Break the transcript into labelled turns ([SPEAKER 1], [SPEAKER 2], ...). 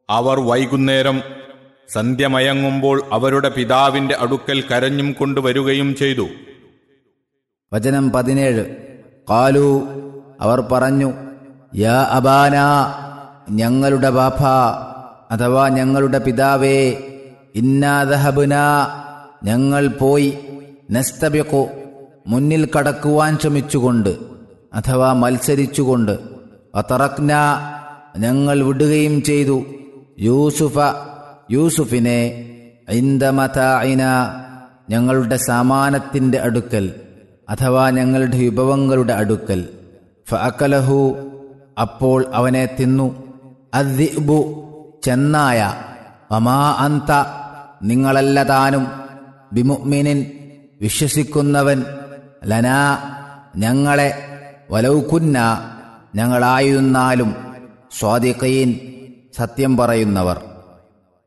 [SPEAKER 1] അവർ വൈകുന്നേരം സന്ധ്യമയങ്ങുമ്പോൾ അവരുടെ പിതാവിന്റെ അടുക്കൽ കരഞ്ഞും കൊണ്ടുവരികയും ചെയ്തു
[SPEAKER 2] വചനം പതിനേഴ് കാലു അവർ പറഞ്ഞു യാ അബാന ഞങ്ങളുടെ ബാഫ അഥവാ ഞങ്ങളുടെ പിതാവേ ഇന്നാദഹബുന ഞങ്ങൾ പോയി നസ്തബിക്കു മുന്നിൽ കടക്കുവാൻ ശ്രമിച്ചുകൊണ്ട് അഥവാ മത്സരിച്ചുകൊണ്ട് അതറക്ന ഞങ്ങൾ വിടുകയും ചെയ്തു യൂസുഫ യൂസുഫിനെ ഇന്ദമതായിന ഞങ്ങളുടെ സാമാനത്തിന്റെ അടുക്കൽ അഥവാ ഞങ്ങളുടെ വിഭവങ്ങളുടെ അടുക്കൽ ഫഅക്കലഹു അപ്പോൾ അവനെ തിന്നു അദ്ദിബു ചെന്നായ വമാ അന്ത നിങ്ങളല്ല താനും ബിമുഅ്മിനിൻ വിശ്വസിക്കുന്നവൻ ലനാ ഞങ്ങളെ വലൗകുന്ന ഞങ്ങളായിരുന്നാലും സ്വാദിഖീൻ സത്യം പറയുന്നവർ